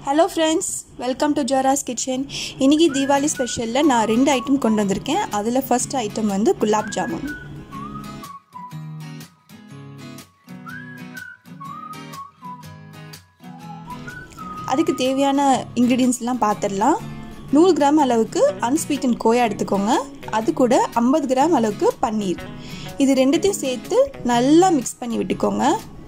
hello friends welcome to Jora's kitchen இன்றைக்கி தீபாவளி ஸ்பெஷலில் நான் ரெண்டு ஐட்டம் கொண்டு வந்திருக்கேன் அதில் ஃபர்ஸ்ட் ஐட்டம் வந்து குலாப் ஜாமுன் அதுக்கு தேவையான இன்க்ரீடியன்ஸ்லாம் பார்த்துடலாம் நூறு கிராம் அளவுக்கு அன்ஸ்வீட்டன் கோயா எடுத்துக்கோங்க அது கூட ஐம்பது கிராம் அளவுக்கு பன்னீர் இது ரெண்டுத்தையும் சேர்த்து நல்லா மிக்ஸ் பண்ணி விட்டுக்கோங்க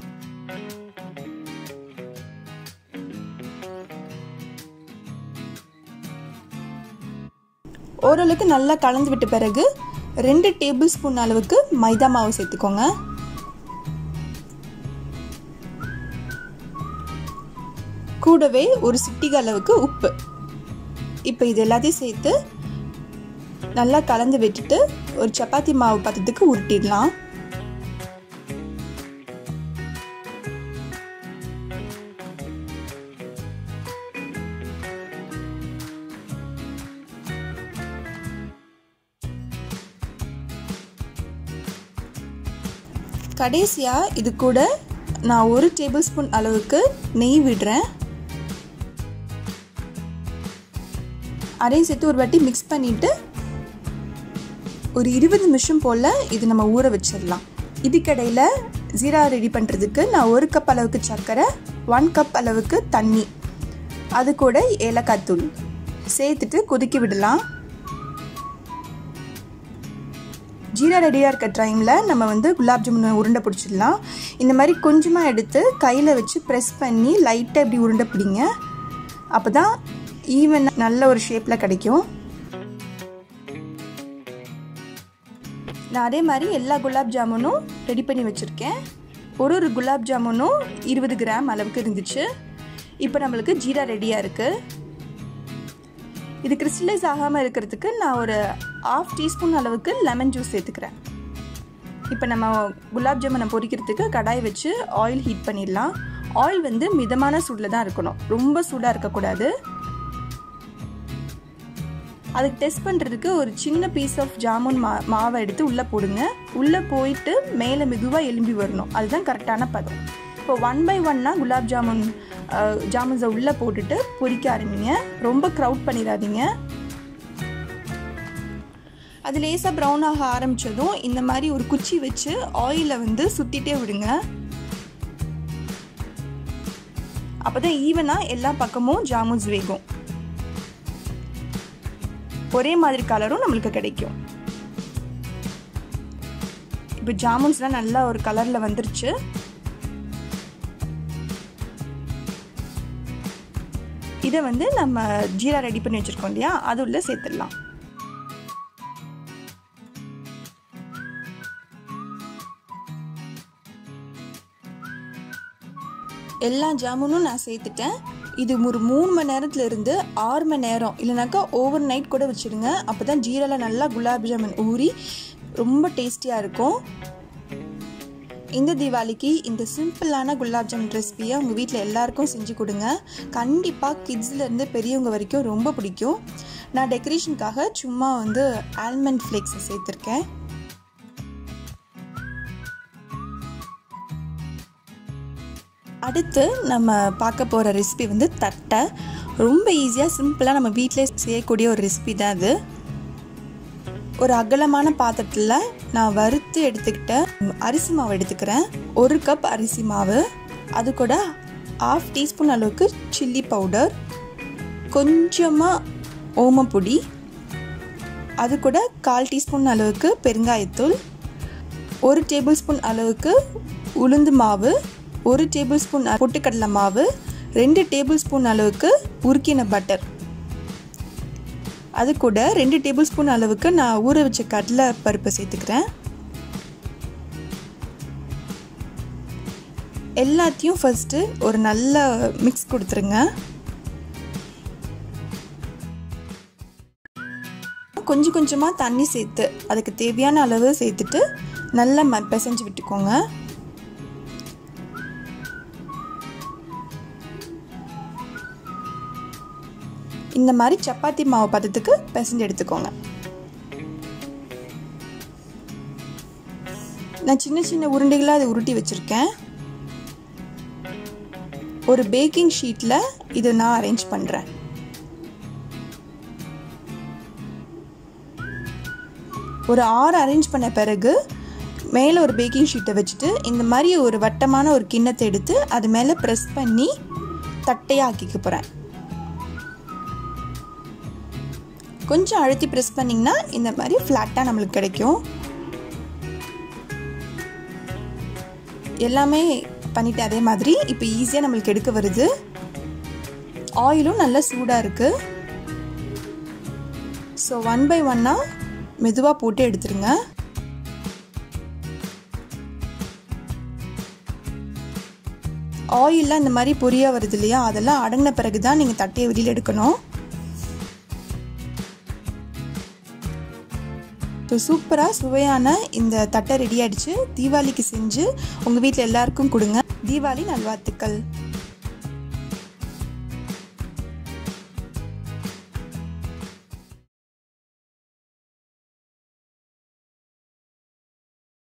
ஓரளவுக்கு நல்லா கலந்து விட்ட பிறகு ரெண்டு டேபிள் ஸ்பூன் அளவுக்கு மைதா மாவு சேர்த்துக்கோங்க கூடவே ஒரு சிட்டிக அளவுக்கு உப்பு இப்போ இது எல்லாத்தையும் சேர்த்து நல்லா கலந்து விட்டுட்டு ஒரு சப்பாத்தி மாவு பதத்துக்கு உருட்டிடலாம் கடைசியாக இது கூட நான் ஒரு டேபிள் ஸ்பூன் அளவுக்கு நெய் விடுறேன் அதையும் சேர்த்து ஒரு வாட்டி மிக்ஸ் பண்ணிவிட்டு ஒரு இருபது நிமிஷம் போல் இது நம்ம ஊற வச்சிடலாம் இதுக்கடையில் ஜீரா ரெடி பண்ணுறதுக்கு நான் ஒரு கப் அளவுக்கு சர்க்கரை ஒன் கப் அளவுக்கு தண்ணி அது கூட ஏலக்காய் தூள் சேர்த்துட்டு கொதிக்க விடலாம் ஜீரா ரெடியாக இருக்க டைமில் நம்ம வந்து குலாப் ஜாமுன் உருண்டை பிடிச்சிடலாம் இந்த மாதிரி கொஞ்சமாக எடுத்து கையில் வச்சு ப்ரெஸ் பண்ணி லைட்டாக இப்படி உருண்டை பிடிங்க அப்போ தான் ஈவன் நல்ல ஒரு ஷேப்பில் கிடைக்கும் நான் அதே மாதிரி எல்லா குலாப் ஜாமுனும் ரெடி பண்ணி வச்சுருக்கேன் ஒரு ஒரு குலாப் ஜாமுனும் இருபது கிராம் அளவுக்கு இருந்துச்சு இப்போ நம்மளுக்கு ஜீரா ரெடியாக இருக்குது இது கிறிஸ்டலைஸ் ஆகாமல் இருக்கிறதுக்கு நான் ஒரு ஆஃப் டீஸ்பூன் அளவுக்கு லெமன் ஜூஸ் சேர்த்துக்கிறேன் இப்போ நம்ம குலாப் ஜாமுனை பொரிக்கிறதுக்கு கடாய் வச்சு ஆயில் ஹீட் பண்ணிடலாம் ஆயில் வந்து மிதமான சூடில் தான் இருக்கணும் ரொம்ப சூடாக இருக்கக்கூடாது அதுக்கு டெஸ்ட் பண்ணுறதுக்கு ஒரு சின்ன பீஸ் ஆஃப் ஜாமுன் மா மாவை எடுத்து உள்ளே போடுங்க உள்ளே போயிட்டு மேலே மெதுவாக எலும்பி வரணும் அதுதான் கரெக்டான பதம் இப்போ ஒன் பை ஒன்னாக குலாப் ஜாமுன் ஜாமுன்ஸை உள்ளே போட்டுட்டு பொரிக்க ஆரம்பிங்க ரொம்ப க்ரௌட் பண்ணிடாதீங்க அது லேசாக ப்ரௌன் ஆக ஆரம்பித்ததும் இந்த மாதிரி ஒரு குச்சி வச்சு ஆயிலை வந்து சுற்றிட்டே விடுங்க அப்போ தான் ஈவனாக எல்லா பக்கமும் ஜாமுன்ஸ் வேகும் ஒரே மாதிரி கலரும் நம்மளுக்கு கிடைக்கும் இப்போ ஜாமுன்ஸ்லாம் நல்லா ஒரு கலரில் வந்துருச்சு இதை வந்து நம்ம ஜீரா ரெடி பண்ணி வச்சுருக்கோம் இல்லையா அது உள்ள சேர்த்துடலாம் எல்லா ஜாமுனும் நான் சேர்த்துட்டேன் இது ஒரு மூணு மணி நேரத்துல இருந்து ஆறு மணி நேரம் இல்லைனாக்கா ஓவர் நைட் கூட வச்சுடுங்க அப்போ தான் ஜீராவில் நல்லா குலாப் ஜாமுன் ஊறி ரொம்ப டேஸ்டியாக இருக்கும் இந்த தீபாவளிக்கு இந்த சிம்பிளான குலாப் ஜாமுன் ரெசிபியை உங்கள் வீட்டில் எல்லாருக்கும் செஞ்சு கொடுங்க கண்டிப்பாக கிட்ஸ்லேருந்து பெரியவங்க வரைக்கும் ரொம்ப பிடிக்கும் நான் டெக்கரேஷனுக்காக சும்மா வந்து ஆல்மண்ட் ஃப்ளேக்ஸை சேர்த்துருக்கேன் அடுத்து நம்ம பார்க்க போகிற ரெசிபி வந்து தட்டை ரொம்ப ஈஸியாக சிம்பிளாக நம்ம வீட்டிலே செய்யக்கூடிய ஒரு ரெசிபி தான் அது ஒரு அகலமான பாத்திரத்தில் நான் வறுத்து எடுத்துக்கிட்ட அரிசி மாவு எடுத்துக்கிறேன் ஒரு கப் அரிசி மாவு அது கூட ஆஃப் டீஸ்பூன் அளவுக்கு சில்லி பவுடர் கொஞ்சமாக ஓமப்பொடி அது கூட கால் டீஸ்பூன் அளவுக்கு பெருங்காயத்தூள் ஒரு டேபிள் ஸ்பூன் அளவுக்கு உளுந்து மாவு ஒரு டேபிள் ஸ்பூன் பொட்டுக்கடலை மாவு ரெண்டு டேபிள் ஸ்பூன் அளவுக்கு உருக்கின பட்டர் அது கூட ரெண்டு டேபிள் ஸ்பூன் அளவுக்கு நான் ஊற வச்ச கடலை பருப்பை சேர்த்துக்கிறேன் எல்லாத்தையும் ஃபஸ்ட்டு ஒரு நல்ல மிக்ஸ் கொடுத்துருங்க கொஞ்சம் கொஞ்சமாக தண்ணி சேர்த்து அதுக்கு தேவையான அளவு சேர்த்துட்டு நல்லா ம பிசைஞ்சு விட்டுக்கோங்க இந்த மாதிரி சப்பாத்தி மாவு பதத்துக்கு பிசைஞ்சு எடுத்துக்கோங்க நான் சின்ன சின்ன உருண்டைகளாக அதை உருட்டி வச்சுருக்கேன் ஒரு பேக்கிங் ஷீட்டில் இது நான் அரேஞ்ச் பண்ணுறேன் ஒரு ஆறு அரேஞ்ச் பண்ண பிறகு மேலே ஒரு பேக்கிங் ஷீட்டை வச்சுட்டு இந்த மாதிரி ஒரு வட்டமான ஒரு கிண்ணத்தை எடுத்து அது மேலே ப்ரெஸ் பண்ணி தட்டையாக ஆக்கிக்க போகிறேன் கொஞ்சம் அழுத்தி ப்ரெஸ் பண்ணிங்கன்னா இந்த மாதிரி ஃப்ளாட்டாக நம்மளுக்கு கிடைக்கும் எல்லாமே பண்ணிட்டு அதே மாதிரி இப்போ ஈஸியாக நம்மளுக்கு எடுக்க வருது ஆயிலும் நல்லா சூடாக இருக்குது ஸோ ஒன் பை ஒன்னாக மெதுவாக போட்டு எடுத்துருங்க ஆயிலில் இந்த மாதிரி பொரியாக வருது இல்லையா அதெல்லாம் அடங்கின பிறகு தான் நீங்கள் தட்டையை வெளியில் எடுக்கணும் ஸோ சூப்பராக சுவையான இந்த தட்டை ரெடி ஆகிடுச்சு தீபாவளிக்கு செஞ்சு உங்கள் வீட்டில் எல்லாருக்கும் கொடுங்க தீபாவளி நல்வாழ்த்துக்கள்